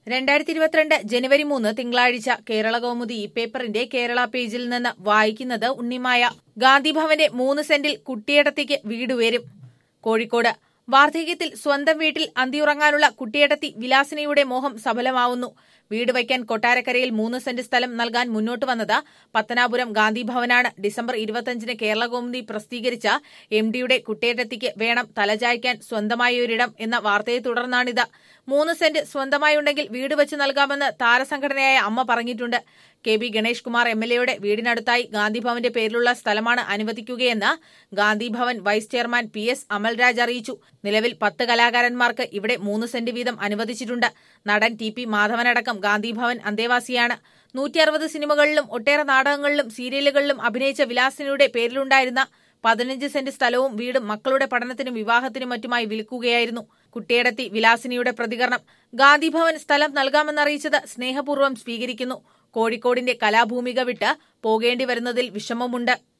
രണ്ടായിരത്തി ഇരുപത്തിരണ്ട് ജനുവരി മൂന്ന് തിങ്കളാഴ്ച കേരള കൗമുദി ഈ പേപ്പറിന്റെ കേരള പേജിൽ നിന്ന് വായിക്കുന്നത് ഉണ്ണിമായ ഗാന്ധിഭവന്റെ മൂന്ന് സെന്റിൽ കുട്ടിയടത്തിക്ക് വീട് ഉയരും കോഴിക്കോട് വാർദ്ധക്യത്തിൽ സ്വന്തം വീട്ടിൽ അന്തിയുറങ്ങാനുള്ള കുട്ടിയടത്തി വിലാസിനിയുടെ മോഹം സഫലമാവുന്നു വീട് വയ്ക്കാൻ കൊട്ടാരക്കരയിൽ മൂന്ന് സെന്റ് സ്ഥലം നൽകാൻ മുന്നോട്ട് വന്നത് പത്തനാപുരം ഗാന്ധി ഭവനാണ് ഡിസംബർ ഇരുപത്തിയഞ്ചിന് കേരള കൗമുദി പ്രസിദ്ധീകരിച്ച എം ഡിയുടെ കുട്ടിയേട്ടത്തിക്ക് വേണം തലചായ്ക്കാൻ സ്വന്തമായൊരിടം എന്ന വാർത്തയെ തുടർന്നാണിത് മൂന്ന് സെന്റ് സ്വന്തമായുണ്ടെങ്കിൽ വീട് വെച്ച് നൽകാമെന്ന് താരസംഘടനയായ അമ്മ പറഞ്ഞിട്ടുണ്ട് K B Ganesh Kumar M L എയുടെ വീടിനടുത്തായി ഗാന്ധിഭവന്റെ പേരിലുള്ള സ്ഥലമാണ് അനുവദിക്കുകയെന്ന് Gandhi Bhavan vice chairman P S Amalraj അറിയിച്ചു നിലവിൽ പത്ത് കലാകാരന്മാർക്ക് ഇവിടെ മൂന്ന് സെന്റ് വീതം അനുവദിച്ചിട്ടുണ്ട് നടൻ ടി പി മാധവനടക്കം ഗാന്ധിഭവൻ അന്തേവാസിയാണ് നൂറ്റി അറുപത് സിനിമകളിലും ഒട്ടേറെ നാടകങ്ങളിലും സീരിയലുകളിലും അഭിനയിച്ച വിലാസിനിയുടെ പേരിലുണ്ടായിരുന്ന പതിനഞ്ച് സെന്റ് സ്ഥലവും വീടും മക്കളുടെ പഠനത്തിനും വിവാഹത്തിനും മറ്റുമായി വിൽക്കുകയായിരുന്നു കുട്ടിയടത്തി വിലാസിനിയുടെ പ്രതികരണം ഗാന്ധിഭവൻ സ്ഥലം നൽകാമെന്നറിയിച്ചത് സ്നേഹപൂർവ്വം സ്വീകരിക്കുന്നു കോഴിക്കോടിന്റെ കലാഭൂമിക വിട്ട് പോകേണ്ടി വരുന്നതിൽ വിഷമമുണ്ട്